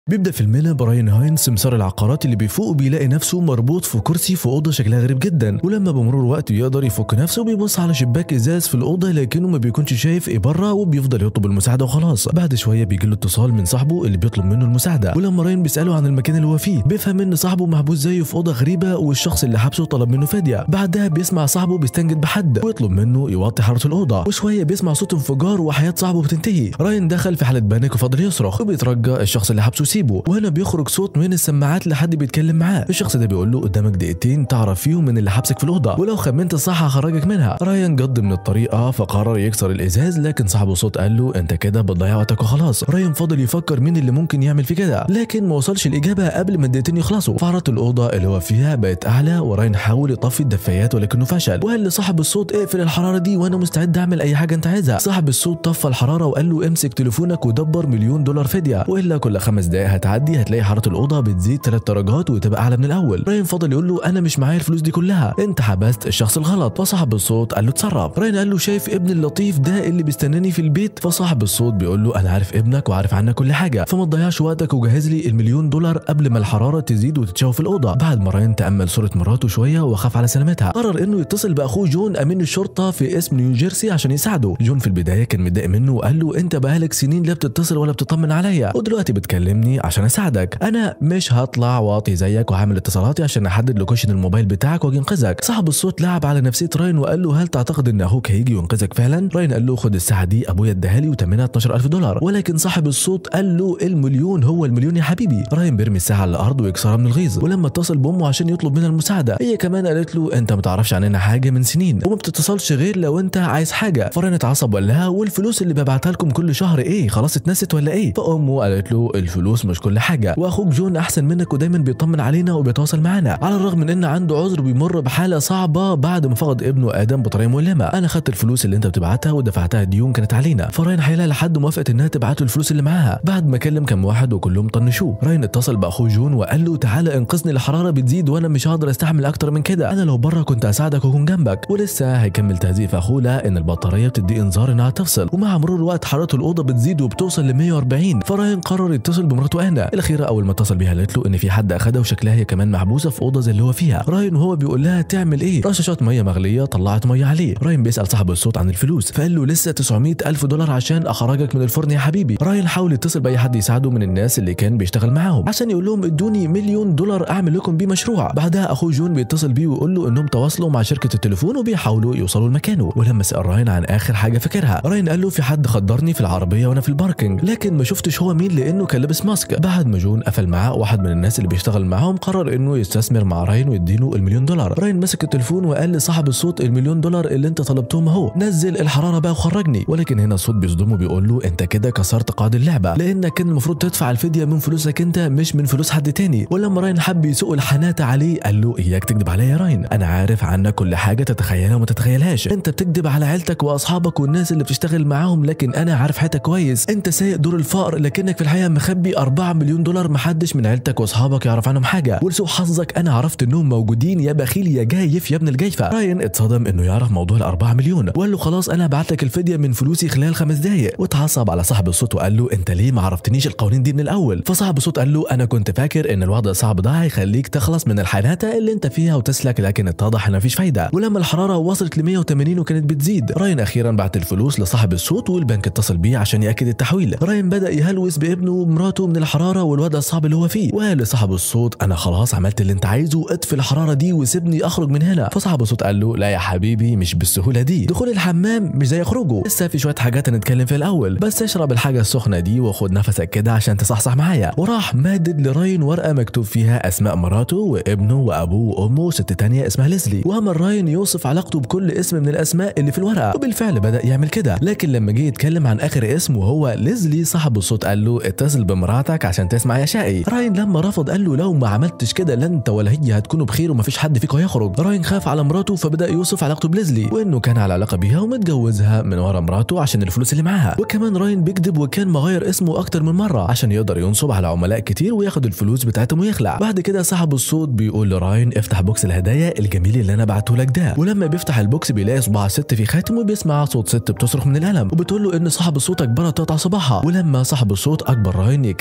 بيبدأ فيلمنا براين هاين سمسار العقارات اللي بيفوق وبيلاقي نفسه مربوط في كرسي في أوضة شكلها غريب جدا ولما بمرور الوقت يقدر يفك نفسه بيبص على شباك إزاز في الأوضة لكنه ما بيكونش شايف إيه بره وبيفضل يطلب المساعدة وخلاص بعد شوية بيجي له اتصال من صاحبه اللي بيطلب منه المساعدة ولما راين بيسأله عن المكان اللي هو فيه بيفهم إن صاحبه محبوس زيه في أوضة غريبة والشخص اللي حبسه طلب منه فدية بعدها بيسمع صاحبه بيستنجد بحد ويطلب منه يوطي حرارة الأوضة وشوية بيسمع صوت انفجار وحياة صاحبه بتنتهي راين دخل في حالة بانيك وفضل يصرخ وبيترجى الشخص اللي حبسه يسيبه وهنا بيخرج صوت من السماعات لحد بيتكلم معاه الشخص ده بيقول له قدامك دقيقتين تعرف فيهم من اللي حبسك في الاوضه ولو خمنت الصح هخرجك منها رايان جد من الطريقه فقرر يكسر الازاز لكن صاحبه صوت قال له انت كده بتضيع وقتك وخلاص رايان فضل يفكر مين اللي ممكن يعمل في كده لكن ما وصلش الاجابه قبل ما الدقيقتين يخلصوا فعرض الاوضه اللي هو فيها بقت اعلى ورايان حاول يطفي الدفايات ولكنه فشل وقال لصاحب الصوت اقفل الحراره دي وانا مستعد اعمل اي حاجه انت عايزها صاحب الصوت طفى الحراره وقال له امسك تليفونك ودبر مليون دولار فديه والا كل خمس دقائق هتعدي هتلاقي حراره الاوضه بتزيد ثلاث درجات وتبقى اعلى من الاول راين فضل يقول له انا مش معايا الفلوس دي كلها انت حبست الشخص الغلط فصاحب الصوت قال له اتصرف راين قال له شايف ابن اللطيف ده اللي بيستناني في البيت فصاحب الصوت بيقول له انا عارف ابنك وعارف عنك كل حاجه فما تضيعش وقتك وجهز لي المليون دولار قبل ما الحراره تزيد وتتشوه في الاوضه بعد ما راين تامل صوره مراته شويه وخاف على سلامتها قرر انه يتصل باخوه جون امين الشرطه في اسم نيوجيرسي عشان يساعده جون في البدايه كان متضايق منه وقال له انت بقالك سنين لا بتتصل ولا بتطمن عليا ودلوقتي بتكلمني عشان اساعدك انا مش هطلع واطي زيك وهعمل اتصالاتي عشان احدد لوكيشن الموبايل بتاعك واجي انقذك صاحب الصوت لعب على نفسيه راين وقال له هل تعتقد ان اخوك هيجي وينقذك فعلا راين قال له خد الساعه دي ابويا اداها لي وثمنها 12000 دولار ولكن صاحب الصوت قال له المليون هو المليون يا حبيبي راين بيرمي الساعه على الارض ويكسرها من الغيظ ولما اتصل بامه عشان يطلب منها المساعده هي كمان قالت له انت ما تعرفش عننا حاجه من سنين وما بتتصلش غير لو انت عايز حاجه فراين اتعصب وقال لها والفلوس اللي ببعتها لكم كل شهر ايه خلاص اتنست ولا ايه فامه قالت له الفلوس مش كل حاجه واخوك جون احسن منك ودايما بيطمن علينا وبيتواصل معانا على الرغم من ان عنده عذر بيمر بحاله صعبه بعد ما فقد ابنه ادم بطريقه مؤلمه انا خدت الفلوس اللي انت بتبعتها ودفعتها ديون كانت علينا فراين حيلها لحد ما وافقت انها تبعت له الفلوس اللي معاها بعد ما كلم كم واحد وكلهم طنشوه راين اتصل باخوه جون وقال له تعالى انقذني الحراره بتزيد وانا مش هقدر استحمل اكتر من كده انا لو بره كنت اساعدك واكون جنبك ولسه هيكمل تهزيء في اخوه ان البطاريه بتدي انذار انها تفصل ومع مرور الوقت حراره الاوضه بتزيد وبتوصل ل 140 فراين قرر يتصل بمراته انا الاخيره اول ما اتصل بيها قالت له ان في حد اخدها وشكلها هي كمان محبوسه في اوضه زي اللي هو فيها راين وهو بيقول لها تعمل ايه رشاشات ميه مغليه طلعت ميه عليه راين بيسال صاحب الصوت عن الفلوس فقال له لسه 900 الف دولار عشان اخرجك من الفرن يا حبيبي راين حاول يتصل باي حد يساعده من الناس اللي كان بيشتغل معاهم عشان يقول لهم ادوني مليون دولار اعمل لكم بيه مشروع بعدها اخوه جون بيتصل بيه ويقول له انهم تواصلوا مع شركه التليفون وبيحاولوا يوصلوا لمكانه ولما سال راين عن اخر حاجه فاكرها راين قال له في حد خدرني في العربيه وانا في الباركينج لكن ما شفتش هو مين لانه كان لابس ماسك بعد ما جون قفل معاه واحد من الناس اللي بيشتغل معاهم قرر انه يستثمر مع راين ويديله المليون دولار راين مسك التليفون وقال لصاحب الصوت المليون دولار اللي انت طلبتهم اهو نزل الحراره بقى وخرجني ولكن هنا الصوت بيصدمه بيقول له انت كده كسرت قاعده اللعبه لانك كان المفروض تدفع الفديه من فلوسك انت مش من فلوس حد تاني ولما راين حب يسوق الحناته عليه قال له اياك تكذب عليا يا راين انا عارف عنك كل حاجه تتخيلها وما تتخيلهاش انت بتكذب على عيلتك واصحابك والناس اللي بتشتغل معاهم لكن انا عارف حياتك كويس انت سايق دور الفقر لكنك في الحقيقه مخبي 4 مليون دولار محدش من عيلتك واصحابك يعرف عنهم حاجه ولسوء حظك انا عرفت انهم موجودين يا بخيل يا جايف يا ابن الجيفه راين اتصدم انه يعرف موضوع ال4 مليون وقال له خلاص انا هبعت لك الفديه من فلوسي خلال خمس دقايق واتعصب على صاحب الصوت وقال له انت ليه ما عرفتنيش القوانين دي من الاول فصاحب الصوت قال له انا كنت فاكر ان الوضع الصعب ده هيخليك تخلص من الحناته اللي انت فيها وتسلك لكن اتضح ان مفيش فايده ولما الحراره وصلت ل 180 وكانت بتزيد راين اخيرا بعت الفلوس لصاحب الصوت والبنك اتصل بيه عشان ياكد التحويل راين بدا يهلوس بابنه ومراته من الحراره والوضع الصعب اللي هو فيه وقال لصاحب الصوت انا خلاص عملت اللي انت عايزه اطفي الحراره دي وسيبني اخرج من هنا فصاحب الصوت قال له لا يا حبيبي مش بالسهوله دي دخول الحمام مش زي خروجه لسه في شويه حاجات هنتكلم فيها الاول بس اشرب الحاجه السخنه دي وخد نفسك كده عشان تصحصح معايا وراح مادد لراين ورقه مكتوب فيها اسماء مراته وابنه وابوه وامه وست تانية اسمها ليزلي وامر راين يوصف علاقته بكل اسم من الاسماء اللي في الورقه وبالفعل بدا يعمل كده لكن لما جه يتكلم عن اخر اسم وهو ليزلي صاحب الصوت قال له اتصل بمراتك عشان تسمع يا شقي راين لما رفض قال له لو ما عملتش كده لا انت ولا هي هتكونوا بخير ومفيش حد فيكم هيخرج راين خاف على مراته فبدا يوصف علاقته بليزلي وانه كان على علاقه بيها ومتجوزها من ورا مراته عشان الفلوس اللي معاها وكمان راين بيكذب وكان مغير اسمه اكتر من مره عشان يقدر ينصب على عملاء كتير وياخد الفلوس بتاعتهم ويخلع بعد كده صاحب الصوت بيقول لراين افتح بوكس الهدايا الجميل اللي انا بعته لك ده ولما بيفتح البوكس بيلاقي صباع ست في خاتم وبيسمع صوت ست بتصرخ من الالم وبتقول له ان صاحب الصوت اجبرها تقطع صباعها ولما صاحب الصوت اجبر راين يكلم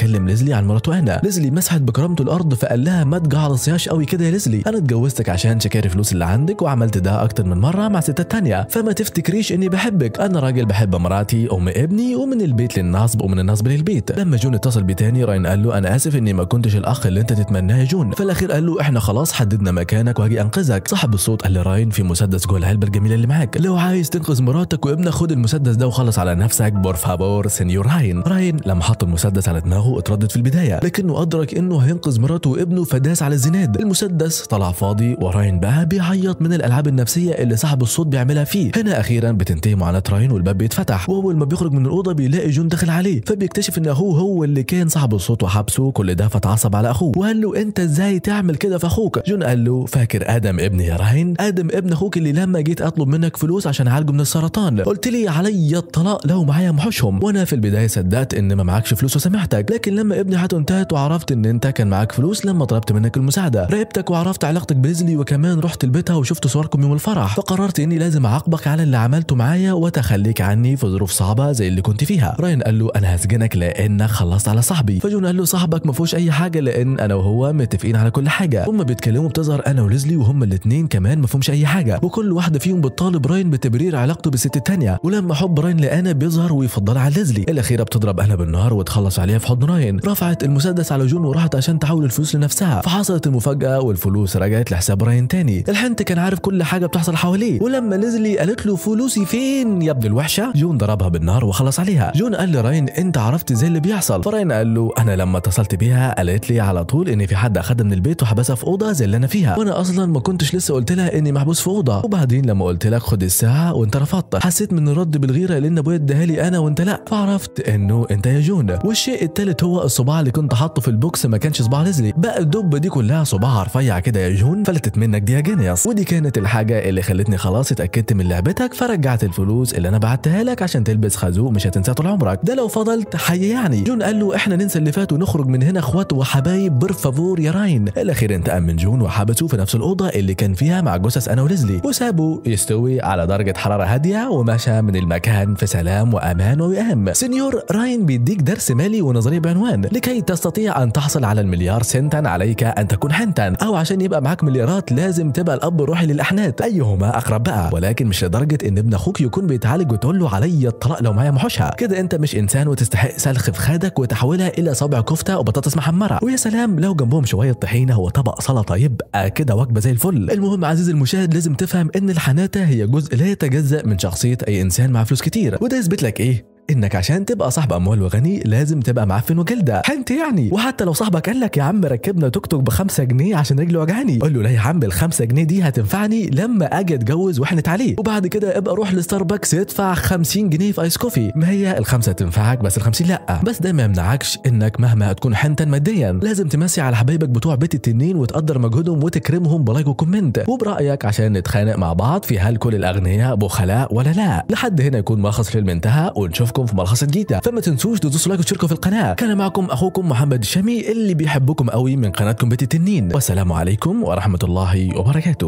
يكلم ليزلي عن مراته انا ليزلي مسحت بكرامته الارض فقال لها ما تجعرصياش قوي كده يا ليزلي انا اتجوزتك عشان شكاري فلوس اللي عندك وعملت ده اكتر من مره مع ستات تانية فما تفتكريش اني بحبك انا راجل بحب مراتي ام ابني ومن البيت للنصب ومن النصب للبيت لما جون اتصل بيه تاني راين قال له انا اسف اني ما كنتش الاخ اللي انت تتمناه يا جون في الاخير قال له احنا خلاص حددنا مكانك وهاجي انقذك صاحب الصوت قال لراين في مسدس جوه العلبه الجميله اللي معاك لو عايز تنقذ مراتك وابنك خد المسدس ده وخلص على نفسك بور فابور سينيور راين راين لما حط المسدس على دماغه اتردد في البدايه لكنه ادرك انه هينقذ مراته وابنه فداس على الزناد المسدس طلع فاضي وراين بقى بيعيط من الالعاب النفسيه اللي صاحب الصوت بيعملها فيه هنا اخيرا بتنتهي معاناه راين والباب بيتفتح واول ما بيخرج من الاوضه بيلاقي جون داخل عليه فبيكتشف ان اخوه هو اللي كان صاحب الصوت وحبسه كل ده فتعصب على اخوه وقال له انت ازاي تعمل كده في اخوك جون قال له فاكر ادم ابني يا راين ادم ابن اخوك اللي لما جيت اطلب منك فلوس عشان اعالجه من السرطان قلت لي علي الطلاق لو معايا محوشهم وانا في البدايه صدقت ان ما معكش فلوس وسامحتك لكن لما ابني حياته انتهت وعرفت ان انت كان معاك فلوس لما طلبت منك المساعده راقبتك وعرفت علاقتك بليزلي وكمان رحت لبيتها وشفت صوركم يوم الفرح فقررت اني لازم اعاقبك على اللي عملته معايا وتخليك عني في ظروف صعبه زي اللي كنت فيها راين قال له انا هسجنك لانك خلصت على صاحبي فجون قال له صاحبك ما فيهوش اي حاجه لان انا وهو متفقين على كل حاجه هما بيتكلموا بتظهر انا وليزلي وهما الاثنين كمان ما فيهمش اي حاجه وكل واحده فيهم بتطالب راين بتبرير علاقته بالست الثانيه ولما حب راين لانا بيظهر ويفضلها على ليزلي الاخيره بتضرب انا بالنار وتخلص عليها في حضن راين رفعت المسدس على جون وراحت عشان تحول الفلوس لنفسها فحصلت المفاجاه والفلوس رجعت لحساب راين تاني الحنت كان عارف كل حاجه بتحصل حواليه ولما ليزلي قالت له فلوسي فين يا ابن الوحشه جون ضربها بالنار وخلص عليها جون قال لراين انت عرفت ازاي اللي بيحصل فراين قال له انا لما اتصلت بيها قالت لي على طول ان في حد اخدها من البيت وحبسها في اوضه زي اللي انا فيها وانا اصلا ما كنتش لسه قلت لها اني محبوس في اوضه وبعدين لما قلت لك خد الساعه وانت رفضت حسيت من الرد بالغيره لان ابويا اداها لي انا وانت لا فعرفت انه انت يا جون والشيء الثالث هو الصباع اللي كنت حاطه في البوكس ما كانش صباع ليزلي بقى الدب دي كلها صباعها رفيع كده يا جون فلتت منك دي يا جينيوس ودي كانت الحاجه اللي خلتني خلاص اتاكدت من لعبتك فرجعت الفلوس اللي انا بعتها لك عشان تلبس خازوق مش هتنساه طول عمرك ده لو فضلت حي يعني جون قال له احنا ننسى اللي فات ونخرج من هنا اخوات وحبايب برفافور يا راين الاخير انتقم من جون وحبسه في نفس الاوضه اللي كان فيها مع جثث انا وليزلي وسابه يستوي على درجه حراره هاديه ومشى من المكان في سلام وامان ووئام سنيور راين بيديك درس مالي ونظريه بعنوان لكي تستطيع ان تحصل على المليار سنتا عليك ان تكون حنتا او عشان يبقى معاك مليارات لازم تبقى الاب الروحي للاحنات ايهما اقرب بقى ولكن مش لدرجه ان ابن اخوك يكون بيتعالج وتقول له علي الطلاق لو معايا محوشها كده انت مش انسان وتستحق سلخ في خدك وتحولها الى صابع كفته وبطاطس محمره ويا سلام لو جنبهم شويه طحينه وطبق سلطه يبقى كده وجبه زي الفل المهم عزيزي المشاهد لازم تفهم ان الحناته هي جزء لا يتجزا من شخصيه اي انسان مع فلوس كتير وده يثبت لك ايه انك عشان تبقى صاحب اموال وغني لازم تبقى معفن وجلده حنت يعني وحتى لو صاحبك قال لك يا عم ركبنا توك توك ب 5 جنيه عشان رجلي وجعاني قول له لا يا عم ال 5 جنيه دي هتنفعني لما اجي اتجوز واحنت عليه وبعد كده ابقى روح لستاربكس ادفع 50 جنيه في ايس كوفي ما هي الخمسه تنفعك بس ال 50 لا بس ده ما يمنعكش انك مهما هتكون حنتا ماديا لازم تمسي على حبايبك بتوع بيت التنين وتقدر مجهودهم وتكرمهم بلايك وكومنت وبرايك عشان نتخانق مع بعض في هل كل الاغنياء بخلاء ولا لا لحد هنا يكون ملخص الفيلم انتهى ونشوفكم في ملخص جديده فما تنسوش تدوسوا لايك وتشتركوا في القناه كان معكم اخوكم محمد الشامي اللي بيحبكم قوي من قناتكم بيت التنين والسلام عليكم ورحمه الله وبركاته